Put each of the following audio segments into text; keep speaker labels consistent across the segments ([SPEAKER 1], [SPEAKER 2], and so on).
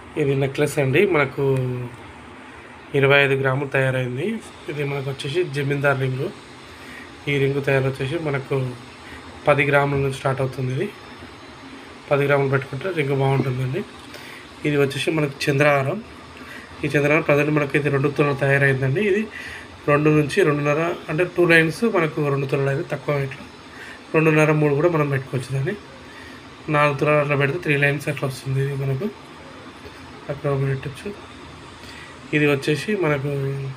[SPEAKER 1] ఇది నెక్లెస్ అండి మనకు ఇరవై ఐదు గ్రాములు తయారైంది ఇది మనకు వచ్చేసి జమీందార్ రింగు ఈ రింగు తయారు వచ్చేసి మనకు పది గ్రాముల నుంచి స్టార్ట్ అవుతుంది ఇది పది గ్రాములు పెట్టుకుంటే రింగు బాగుంటుందండి ఇది వచ్చేసి మనకు చంద్రహారం ఈ చంద్రహారం ప్రజెంట్ మనకి ఇది రెండు తులాలు తయారైందండి ఇది రెండు నుంచి రెండున్నర అంటే టూ లైన్స్ మనకు రెండు తులాలు అయితే తక్కువ ఇట్లా రెండున్నర మూడు కూడా మనం పెట్టుకోవచ్చు దాన్ని నాలుగు తులాలు అట్లా పెడితే త్రీ లైన్స్ అట్లా వస్తుంది ఇది మనకు అక్కడ పెట్టచ్చు ఇది వచ్చేసి మనకు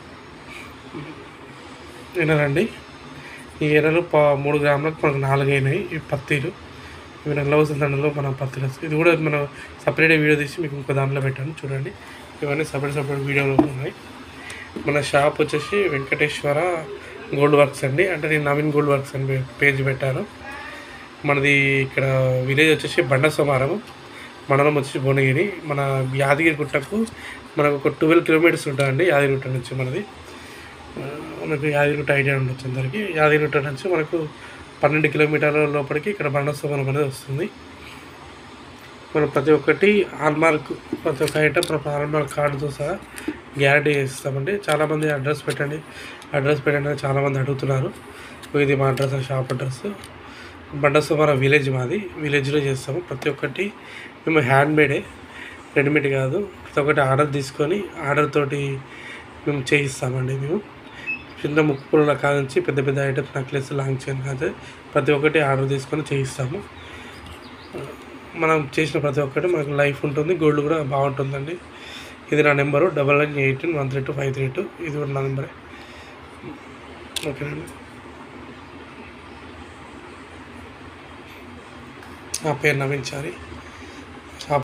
[SPEAKER 1] ఎనరండి ఈ ఎనలు పా మూడు గ్రాములకు మనకు నాలుగు అయినాయి ఈ పత్తిలు ఇవి నల్ల వసంతంలో మన పత్తిలు వస్తాయి ఇది కూడా మనం సపరేట్ వీడియో తీసి మీకు ఇంకో దాంట్లో పెట్టాను చూడండి ఇవన్నీ సపరేట్ సపరేట్ వీడియోలు ఉన్నాయి మన షాప్ వచ్చేసి వెంకటేశ్వర గోల్డ్ వర్క్స్ అండి అంటే నేను నవీన్ గోల్డ్ వర్క్స్ అని పేజ్ పెట్టాను మనది ఇక్కడ విలేజ్ వచ్చేసి బండ సమారం మండలం వచ్చేసి భువనగిరి మన యాదగిరి గుట్టకు మనకు ఒక ట్వెల్వ్ కిలోమీటర్స్ ఉంటుందండి యాదగిరిగుట్ట నుంచి మనది ఆ, మనకు యాదగిరిగుట్ట ఐడియా ఉండొచ్చు అందరికి యాదగిరిగుట్ట నుంచి మనకు పన్నెండు కిలోమీటర్ల లోపలికి ఇక్కడ బండ సమారం అనేది వస్తుంది మనం ప్రతి ఒక్కటి హాల్మార్క్ ప్రతి ఒక్క ఐటమ్ మన హాల్మార్క్ కార్డుతో సహా గ్యారంటీ ఇస్తామండి చాలామంది అడ్రస్ పెట్టండి అడ్రస్ పెట్టండి అని చాలామంది అడుగుతున్నారు ఇది మా address shop address Bandasumara village మాది విలేజ్లో చేస్తాము ప్రతి ఒక్కటి మేము హ్యాండ్ మేడే రెడీమేడ్ కాదు ప్రతి ఒక్కటి ఆర్డర్ తీసుకొని ఆర్డర్ తోటి మేము చేయిస్తామండి మేము చిన్న ముక్కుల కాడ నుంచి పెద్ద పెద్ద ఐటమ్స్ నెక్లెస్ లాంగ్ చైన్ కాదు ప్రతి ఒక్కటి ఆర్డర్ తీసుకొని చేయిస్తాము మనం చేసిన ప్రతి ఒక్కటి మనకు లైఫ్ ఉంటుంది గోల్డ్ కూడా బాగుంటుందండి ఇది నా number double nine eighteen one three two five three two ఇది కూడా నా నెంబరే ఓకేనండి నా పేరు నవీన్ చారి